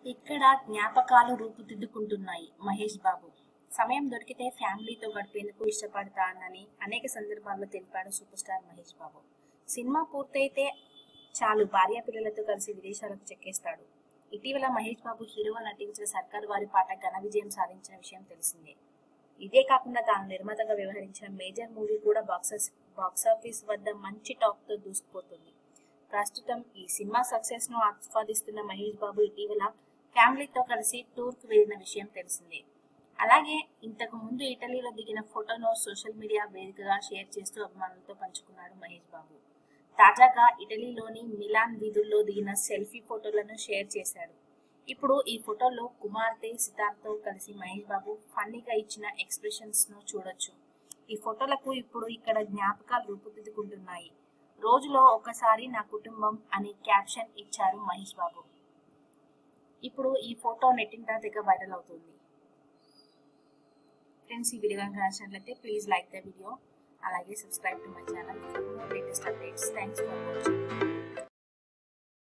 ఇక్కడ జ్ఞాపకాలు రూపుదిద్దుకుంటున్నాయి మహేష్ బాబు సమయం దొరికితే ఫ్యామిలీతో గడిపేందుకు ఇష్టపడతానని అనేక సందర్భాల్లో తెలిపాడు సూపర్ స్టార్ మహేష్ బాబు సినిమా పూర్తయితే చాలు భార్య పిల్లలతో కలిసి విదేశాలకు చెక్కేస్తాడు ఇటీవల మహేష్ బాబు హీరోగా నటించిన సర్కారు వారి పాట ఘన విజయం సాధించిన విషయం తెలిసిందే ఇదే కాకుండా తాను నిర్మాతగా వ్యవహరించిన మేజర్ మూవీ కూడా బాక్సెస్ బాక్సాఫీస్ వద్ద మంచి టాక్ తో దూసుకుపోతుంది ప్రస్తుతం ఈ సినిమా సక్సెస్ ను ఆస్వాదిస్తున్న మహేష్ బాబు ఇటీవల ఫ్యామిలీతో కలిసి టూర్ కు వెళ్ళిన విషయం తెలిసిందే అలాగే ఇంతకు ముందు ఇటలీలో దిగిన ఫోటోను సోషల్ మీడియా వేదికగా షేర్ చేస్తూ అభిమానులతో పంచుకున్నాడు మహేష్ బాబు తాజాగా ఇటలీలోని మిలాన్ వీధుల్లో దిగిన సెల్ఫీ ఫోటోలను షేర్ చేశాడు ఇప్పుడు ఈ ఫోటోలో కుమార్తె సితార్తో కలిసి మహేష్ బాబు ఫన్నీగా ఇచ్చిన ఎక్స్ప్రెషన్స్ ను చూడొచ్చు ఈ ఫోటోలకు ఇప్పుడు ఇక్కడ జ్ఞాపకాలు రూపుదిద్దుకుంటున్నాయి రోజులో ఒకసారి నా కుటుంబం అని క్యాప్షన్ ఇచ్చారు మహేష్ బాబు ఇప్పుడు ఈ ఫోటో నెట్టింటా తెగ వైరల్ అవుతుంది ఫ్రెండ్స్ ఈ వీడియో కనుక నచ్చినట్లయితే ప్లీజ్ లైక్ ద వీడియో అలాగే సబ్స్క్రైబ్ టు మై ఛానల్